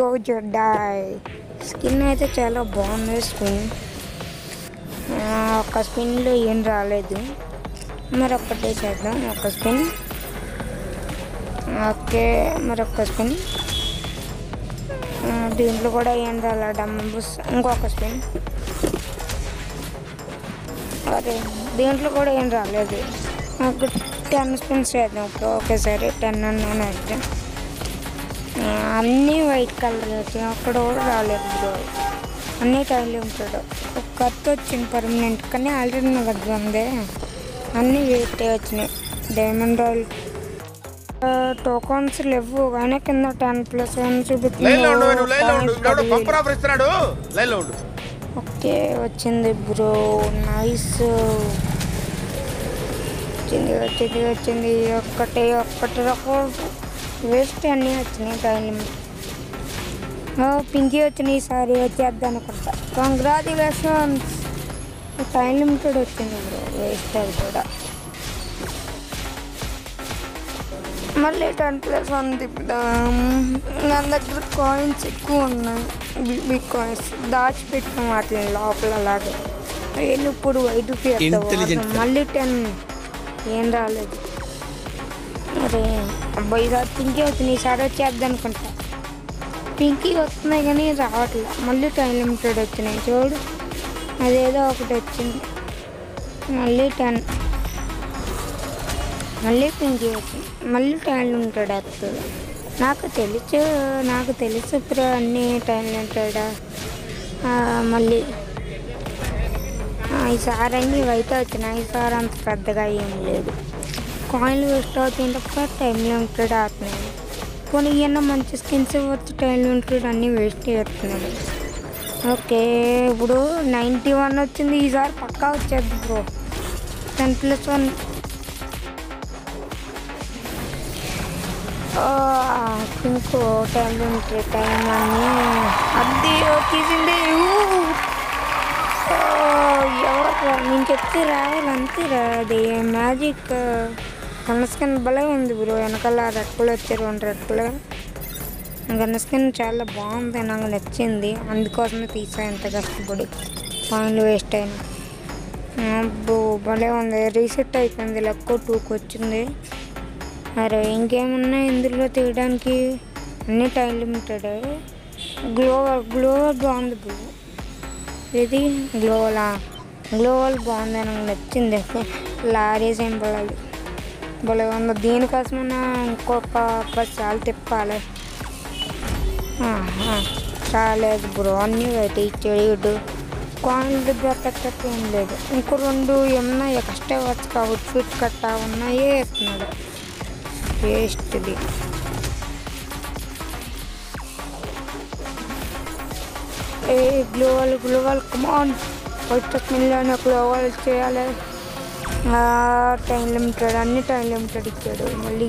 Dose die skin అయితే చాలా బాగుంది స్పిన్ ఒక స్పిన్లో ఏం రాలేదు మరి ఒక్కటే చేద్దాం ఒక స్పిన్ ఓకే మరి ఒక్క స్పిన్ దీంట్లో కూడా ఏం రాలే డమ్మబుస్ ఇంకొక స్పిన్ అరే దీంట్లో కూడా ఏం రాలేదు ఒక టెన్ స్పిన్స్ చేద్దాం ఇప్పుడు ఒకేసారి టెన్ అన్నాను అయితే ఆ, అన్నీ వైట్ కలర్ వచ్చాయి అక్కడ కూడా రాలేదు బ్రో అన్నీ టైలు ఉంటాడు ఒక కత్తి వచ్చింది పర్మనెంట్ కానీ ఆల్రెడీ నాకు అది ఉంది అన్నీ వెయిట్ వచ్చినాయి డైమండ్ రాయల్ టోకన్స్ లేవు కానీ కింద టెన్ ప్లస్ వన్ లైన్ లో ఉండు నువ్వు లైన్ లో ఉండు చూపిస్తుంది ఇప్పుడు బంపర్ ఆఫర్ ఇస్తున్నాడు లైన్ లో ఉండు ఓకే వచ్చింది బ్రో నైస్ వచ్చింది వచ్చింది వచ్చింది ఒక్కటే ఒక్కటి వేస్ట్ అన్నీ వచ్చినాయి టైం లిమిట్ పింకీ వచ్చినాయి ఈసారి వచ్చేద్దాం అనుకుంటా కంగ్రాచులేషన్స్ టైం లిమిటెడ్ వచ్చింది బ్రో వేస్ట్ అది కూడా మళ్ళీ టెన్ ప్లస్ వన్ తిప్పుదాం నా దగ్గర కాయిన్స్ ఎక్కువ ఉన్నాయి బిగ్ కాయిన్స్ దాచిపెట్టిన వాటిని లోపల అలాగే వీళ్ళు ఇప్పుడు వైట్ Intelligent. మళ్ళీ టెన్ ఏం రాలేదు అరే అబ్బాయి ఈసారి పింకీ వచ్చింది ఈసారి వచ్చేద్దాం అనుకుంటా పింకీ వస్తున్నాయి కానీ రావట్లే మళ్ళీ టైం లిమిటెడ్ వచ్చినాయి చూడు అదేదో ఒకటి వచ్చింది మళ్ళీ టెన్ మళ్ళీ పింకీ వచ్చింది మళ్ళీ టైం లిమిటెడ్ వస్తుంది నాకు తెలుసు నాకు తెలుసు ఇప్పుడు అన్ని టైం లిమిటెడ్ మళ్ళీ ఆ, ఈసారి అన్ని వైట్ వచ్చినాయి ఈసారి అంత పెద్దగా ఏం లేదు కాయిన్లు వేస్ట్ అవుతాయి తప్ప టైం లిమిటెడ్ అవుతున్నాయి పోనీ ఇవన్న మంచి స్కిన్స్ వచ్చి టైం లిమిటెడ్ అన్నీ వేస్ట్ చేస్తున్నాడు ఓకే ఇప్పుడు నైంటీ వన్ వచ్చింది ఈసారి పక్కా వచ్చేది బ్రో టెన్ ప్లస్ వన్ ఇంకో టైం లిమిటెడ్ టైం అని అది వచ్చేసింది ఊ! ఓ, ఎవరు నేను చెప్తే రావాలి అంతే రాది మ్యాజిక్ గన్న స్కిన్ భలే ఉంది బ్రో వెనకాల రెక్కలు వచ్చారు రెండు రెక్కలు గన్న స్కిన్ చాలా బాగుంది నాకు నచ్చింది అందుకోసమే తీసా ఎంత కష్టపడి కాయిన్లు వేస్ట్ అయినా అబ్బో భలే ఉంది రీసెట్ అయిపోయింది లెక్క టూకి వచ్చింది అరే ఇంకేమున్నాయి ఇందులో తీయడానికి అన్ని టైం లిమిటెడ్ గ్లోవర్ గ్లోవర్ బాగుంది బ్రో ఇది గ్లోవలా గ్లోవల్ బాగుంది నాకు నచ్చింది లారీ సింబల్ అది భలే ఉంది దీనికోసమైనా ఇంకొక పది సార్లు తిప్పాలి ఆహా, చాలేదు బ్రో అన్నీ అయితే ఇచ్చాడు కాయిన్లు బ్రతకట్టు ఏం లేదు ఇంకో రెండు ఏమన్నా కష్టవచ్చు అవుట్ ఫిట్ కట్ట ఉన్నాయే వేస్తున్నాడు వేస్ట్ది ఏ గ్లోవల్ గ్లోవల్ కమాన్ ఫస్ట్ మిల్లని గ్లోవల్ చేయాలి టైం లిమిటెడ్ అన్ని టైం లిమిటెడ్ ఇచ్చాడు మళ్ళీ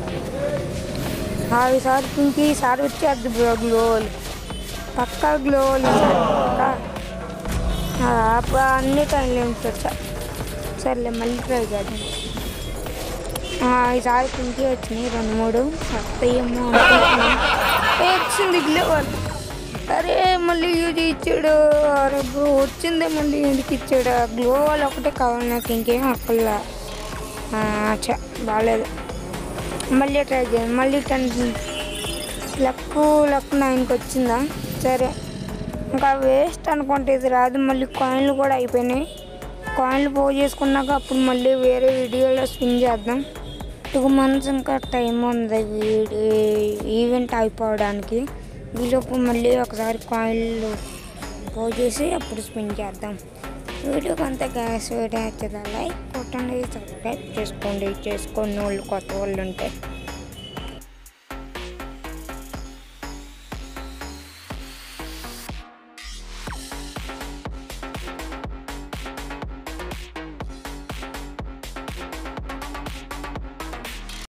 ఆ, ఈసారి పింకి ఈసారి వచ్చేద్ది బ్రో గ్లోవల్ పక్కా గ్లోవల్ ఈసారి పక్కా ఆ, అప్పుడు అన్ని టైం లిమిటెడ్ సార్ సర్లే మళ్ళీ ట్రై చేద్దాం ఆ, ఈసారి పింకి వచ్చినాయి రెండు మూడు వస్తాయేమో అనుకుంటున్నాను ఏ, వచ్చింది గ్లోవల్ అరే మళ్ళీ ఇది ఇచ్చాడు అరే బ్రో వచ్చిందే మళ్ళీ ఎందుకు ఇచ్చాడు గ్లో వాల్ ఒకటే కావాలి నాకు ఇంకేం అక్కర్లా చ బాగాలేదు మళ్ళీ ట్రై చేయండి మళ్ళీ టెన్ లక్ లక్ నైన్కి వచ్చిందా సరే ఇంకా వేస్ట్ అనుకుంటే ఇది రాదు మళ్ళీ కాయిన్లు కూడా అయిపోయినాయి కాయిన్లు పోగు చేసుకున్నాక అప్పుడు మళ్ళీ వేరే వీడియోలో స్పిన్ చేద్దాం టూ మంత్స్ ఇంకా టైం ఉంది వీడి ఈవెంట్ అయిపోవడానికి ఈలోపు మళ్ళీ ఒకసారి కాయిన్లు పోగు చేసి అప్పుడు స్పిన్ చేద్దాం వీడియోకి అంతా గ్యాస్ వీడియో అయితే లైక్ కొట్టండి సబ్స్క్రైబ్ చేసుకోండి చేసుకున్న వాళ్ళు కొత్త వాళ్ళు ఉంటే